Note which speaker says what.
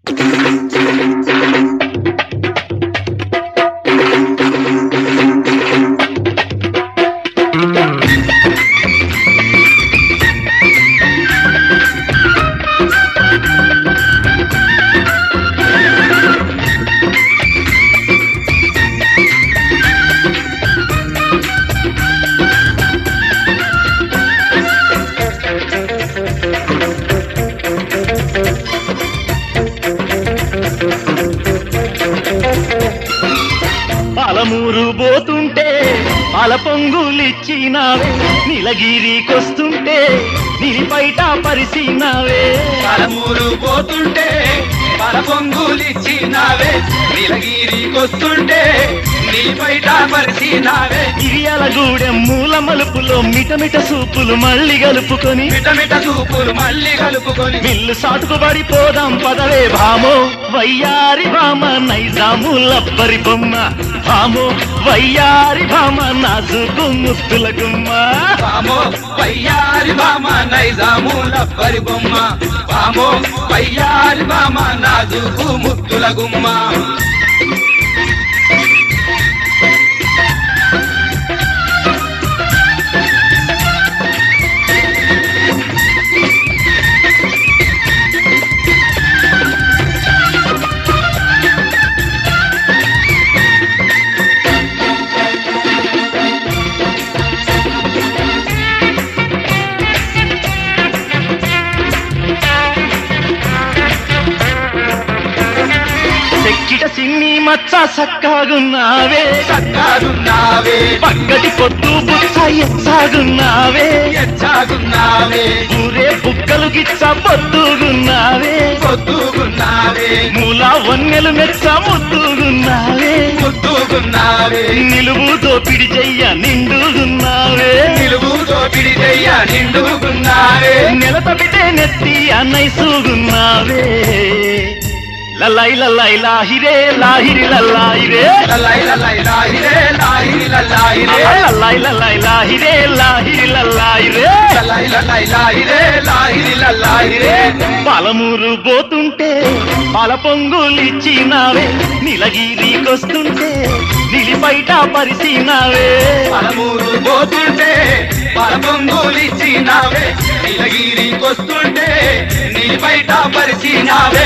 Speaker 1: పాలమూరు పోతుంటే పాల పొంగులిచ్చినావే నీలగిరికొస్తుంటే నిలిపైట పరిసినావే
Speaker 2: పలమూరు పోతుంటే పల పొంగులిచ్చినావే నీలగిరికొస్తుంటే నీ బయట పరిచినావే
Speaker 1: ఇరియాలగూడెం మూల మలుపులో మిటమిట సూపులు మళ్ళీ గలుపుకొని
Speaker 2: మిటమిట చూపులు మళ్ళీ కలుపుకొని
Speaker 1: మిల్లు సాటుకు పడిపోదాం పదవే భామో వయ్యారి భామ నైజాము లబ్బరి బొమ్మ భామో వయ్యారి భామ నాజుకు ముత్తుల గుమ్మ
Speaker 2: పామో పయ్యారి బామ నైజాము లబ్బరి బొమ్మ పామో పయ్యారి బామ నాజుకు ముత్తుల గుమ్మ
Speaker 1: చెక్కిట సిన్ని మచ్చ సక్కాగున్నావే
Speaker 2: చక్కారున్నావే
Speaker 1: పక్కటి పొద్దు బుచ్చ ఎచ్చాగున్నావే
Speaker 2: ఎచ్చాగున్నావే
Speaker 1: ఊరే బుక్కలు గిచ్చ పొద్దుగున్నావే
Speaker 2: పొద్దుగున్నావే
Speaker 1: మూల వన్నెలు మెచ్చ ముద్దుగున్నావే
Speaker 2: ముద్దుగున్నావే
Speaker 1: నిలువు దోపిడి చెయ్య నిండుగున్నావే
Speaker 2: నిలువు దోపిడి చెయ్య నిండుగున్నావే
Speaker 1: నెల తప్పితే నెత్తి అన్నైసుగున్నావే లల్లాయి లల్లాయి లాహిరే లాహిరి లల్లాయిరే
Speaker 2: లల్లై లల్లై లాహిరే లాహిరి లల్లాహిరే
Speaker 1: లల్లాయి లల్లాయి లాహిరే లాహిరి లల్లాయిరే
Speaker 2: లల్లై లల్లై లాహిరే లాహిరి లల్లాహిరే
Speaker 1: పాలమూరు పోతుంటే పాల పొంగులిచ్చినావే నీలగిరికొస్తుంటే నిలిపైట పరిసినావే
Speaker 2: పలమూరు పోతుంటే పల పొంగులిచ్చినావే నీలగిరికొస్తుంటే నీ బయట పరిచినావే